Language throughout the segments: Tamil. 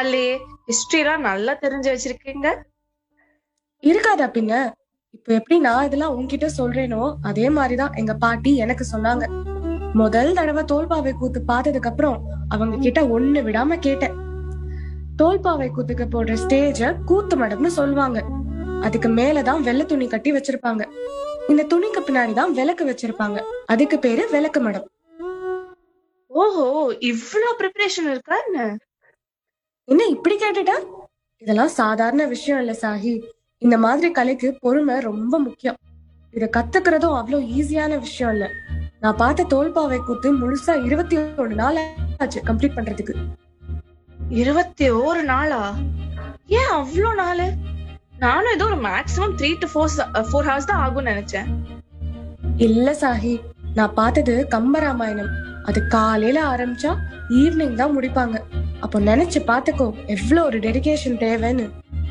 பரவாயில்லையே ஹிஸ்டரி எல்லாம் நல்லா தெரிஞ்சு வச்சிருக்கீங்க இருக்காதா பின்ன இப்ப எப்படி நான் இதெல்லாம் உன்கிட்ட சொல்றேனோ அதே மாதிரிதான் எங்க பாட்டி எனக்கு சொன்னாங்க முதல் தடவை தோல்பாவை கூத்து பார்த்ததுக்கு அப்புறம் அவங்க கிட்ட ஒண்ணு விடாம கேட்டேன் தோல்பாவை கூத்துக்கு போடுற ஸ்டேஜ கூத்து மடம்னு சொல்லுவாங்க அதுக்கு மேலதான் வெள்ளை துணி கட்டி வச்சிருப்பாங்க இந்த துணிக்கு பின்னாடிதான் விளக்கு வச்சிருப்பாங்க அதுக்கு பேரு விளக்கு மடம் ஓஹோ இவ்ளோ ப்ரிப்பரேஷன் இருக்கா என்ன என்ன இப்படி கேட்டுட்டா இதெல்லாம் சாதாரண விஷயம் இல்ல சாஹி இந்த மாதிரி கலைக்கு பொறுமை ரொம்ப முக்கியம் இத கத்துக்கிறதும் அவ்வளோ ஈஸியான விஷயம் இல்ல நான் பார்த்த தோல்பாவை கூத்து முழுசா இருபத்தி ஒண்ணு நாள் ஆச்சு கம்ப்ளீட் பண்றதுக்கு இருபத்தி ஓரு நாளா ஏன் அவ்ளோ நாளு நானும் ஏதோ ஒரு maximum three to four four hours தான் ஆகும்னு நினைச்சேன் இல்ல சாஹி நான் பார்த்தது கம்பராமாயணம் அது காலையில ஆரம்பிச்சா ஈவினிங் தான் முடிப்பாங்க அப்போ நினைச்சு பாத்துக்கோ எவ்வளவு ஒரு டெடிகேஷன் தேவைன்னு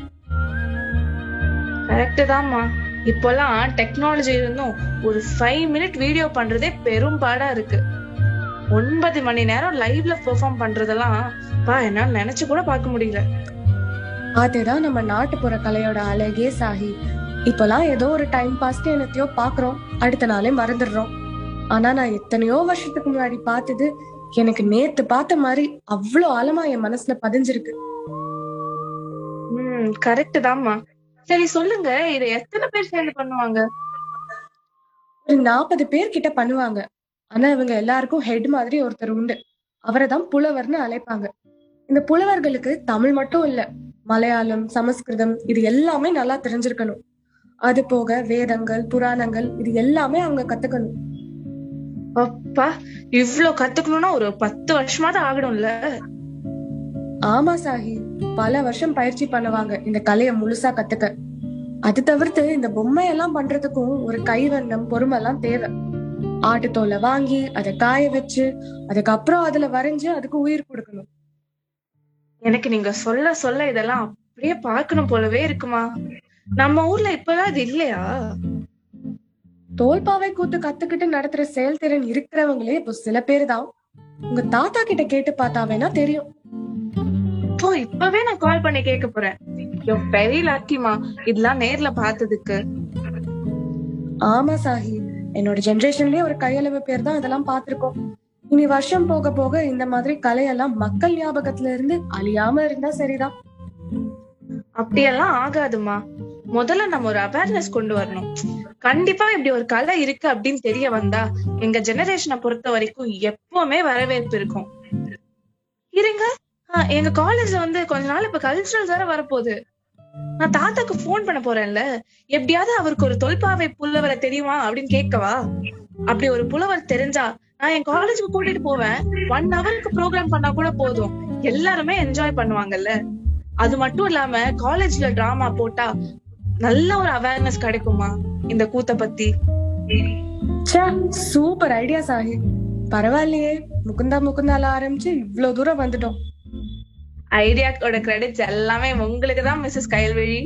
கரெக்ட் தான்மா இப்போலாம் டெக்னாலஜி இருந்தும் ஒரு ஃபைவ் மினிட் வீடியோ பண்றதே பெரும் பாடா இருக்கு ஒன்பது மணி நேரம் லைவ்ல பெர்ஃபார்ம் பண்றதெல்லாம் பா என்னால நினைச்சு கூட பார்க்க முடியல அதுதான் நம்ம நாட்டுப்புற கலையோட அழகே சாஹி இப்பெல்லாம் ஏதோ ஒரு டைம் பாஸ்க்கு என்னத்தையோ பாக்குறோம் அடுத்த நாளே மறந்துடுறோம் ஆனா நான் எத்தனையோ வருஷத்துக்கு முன்னாடி பார்த்தது எனக்கு நேத்து பார்த்த மாதிரி அவ்வளோ ஆழமா என் மனசுல பதிஞ்சிருக்கு ம் கரெக்ட் தான்மா சரி சொல்லுங்க இதை எத்தனை பேர் சேர்ந்து பண்ணுவாங்க ஒரு நாற்பது பேர் கிட்ட பண்ணுவாங்க ஆனா இவங்க எல்லாருக்கும் ஹெட் மாதிரி ஒருத்தர் உண்டு அவரை தான் புலவர்னு அழைப்பாங்க இந்த புலவர்களுக்கு தமிழ் மட்டும் இல்ல மலையாளம் சமஸ்கிருதம் இது எல்லாமே நல்லா தெரிஞ்சிருக்கணும் அது போக வேதங்கள் புராணங்கள் இது எல்லாமே அவங்க கத்துக்கணும் அப்பா இவ்ளோ கத்துக்கணும்னா ஒரு பத்து வருஷமாவது ஆகணும்ல ஆமா சாஹி பல வருஷம் பயிற்சி பண்ணுவாங்க இந்த கலைய முழுசா கத்துக்க அது தவிர்த்து இந்த பொம்மையெல்லாம் பண்றதுக்கும் ஒரு கைவண்ணம் பொறுமைலாம் தேவை ஆட்டுத்தோலை வாங்கி அதை காய வச்சு அதுக்கப்புறம் அதுல வரைஞ்சு அதுக்கு உயிர் கொடுக்கணும் எனக்கு நீங்க சொல்ல சொல்ல இதெல்லாம் அப்படியே பார்க்கணும் போலவே இருக்குமா நம்ம ஊர்ல இப்பதான் இது இல்லையா தோல்பாவை கூத்து கத்துக்கிட்டு நடத்துற செயல்திறன் இருக்கிறவங்களே இப்போ சில பேர் தான் உங்க தாத்தா கிட்ட கேட்டு பார்த்தா வேணா தெரியும் இப்போ இப்பவே நான் கால் பண்ணி கேட்க போறேன் வெரி லக்கிமா இதெல்லாம் நேர்ல பார்த்ததுக்கு ஆமா சாஹி என்னோட ஜெனரேஷன்லயே ஒரு கையளவு பேர் தான் இதெல்லாம் பார்த்திருக்கோம் இனி வருஷம் போக போக இந்த மாதிரி கலையெல்லாம் மக்கள் ஞாபகத்துல இருந்து அழியாம இருந்தா சரிதான் அப்படியெல்லாம் ஆகாதுமா முதல்ல நம்ம ஒரு அவேர்னஸ் கொண்டு வரணும் கண்டிப்பா இப்படி ஒரு கலை இருக்கு அப்படின்னு தெரிய வந்தா எங்க ஜெனரேஷனை பொறுத்த வரைக்கும் எப்பவுமே வரவேற்பு இருக்கும் இருங்க ஆஹ், எங்க காலேஜ்ல வந்து கொஞ்ச நாள் இப்ப கல்ச்சுரல்ஸ் வேற வரப்போகுது நான் தாத்தாக்கு ஃபோன் பண்ண போறேன்ல எப்படியாவது அவருக்கு ஒரு தொல்பாவை புலவரை தெரியுமா அப்படின்னு கேட்கவா அப்படி ஒரு புலவர் தெரிஞ்சா நான் என் காலேஜுக்கு கூட்டிட்டு போவேன் ஒன் ஹவருக்கு ப்ரோக்ராம் பண்ணா கூட போதும் எல்லாருமே என்ஜாய் பண்ணுவாங்கல்ல அது மட்டும் இல்லாம காலேஜ்ல டிராமா போட்டா நல்ல ஒரு அவேர்னஸ் கிடைக்குமா இந்த கூத்த பத்தி ச்சே சூப்பர் ஐடியா சாஹி பரவாயில்லையே முகுந்தா முகுந்தால ஆரம்பிச்சு இவ்வளவு தூரம் வந்துட்டோம் ஐடியாக்கோட கிரெடிட்ஸ் எல்லாமே உங்களுக்கு தான் மிஸ்ஸஸ் கயல்வெளி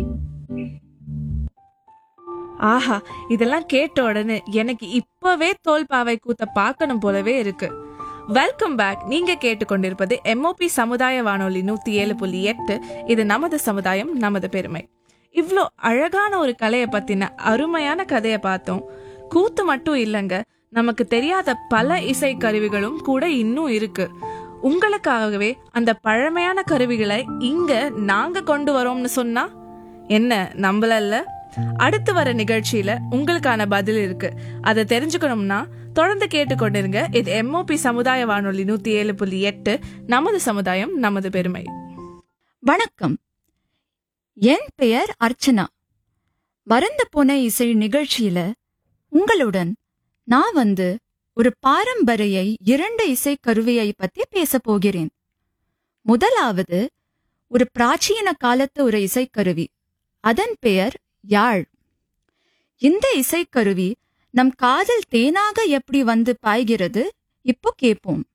ஆஹா இதெல்லாம் கேட்ட உடனே எனக்கு இப்பவே தோல்பாவை கூத்த பார்க்கணும் போலவே இருக்கு வெல்கம் பேக் நீங்க கேட்டுக்கொண்டிருப்பது எம்ஓபி சமுதாய வானொலி நூத்தி ஏழு புள்ளி எட்டு இது நமது சமுதாயம் நமது பெருமை இவ்ளோ அழகான ஒரு கலையை பத்தின அருமையான கதையை பார்த்தோம் கூத்து மட்டும் இல்லைங்க நமக்கு தெரியாத பல இசை கருவிகளும் கூட இன்னும் இருக்கு உங்களுக்காகவே அந்த பழமையான கருவிகளை இங்க நாங்க கொண்டு வரோம்னு சொன்னா என்ன நம்பலல்ல அடுத்து வர நிகழ்ச்சியில உங்களுக்கான பதில் இருக்கு அதை தெரிஞ்சுக்கணும்னா தொடர்ந்து கேட்டுக்கொண்டிருங்க இது எம்ஓபி சமுதாய வானொலி நூத்தி ஏழு புள்ளி எட்டு நமது சமுதாயம் நமது பெருமை வணக்கம் என் பெயர் அர்ச்சனா மறந்து போன இசை நிகழ்ச்சியில உங்களுடன் நான் வந்து ஒரு பாரம்பரிய இரண்டு இசை கருவியை பத்தி பேச போகிறேன் முதலாவது ஒரு பிராச்சீன காலத்து ஒரு இசைக்கருவி அதன் பெயர் யாழ் இந்த இசைக்கருவி நம் காதில் தேனாக எப்படி வந்து பாய்கிறது இப்போ கேட்போம்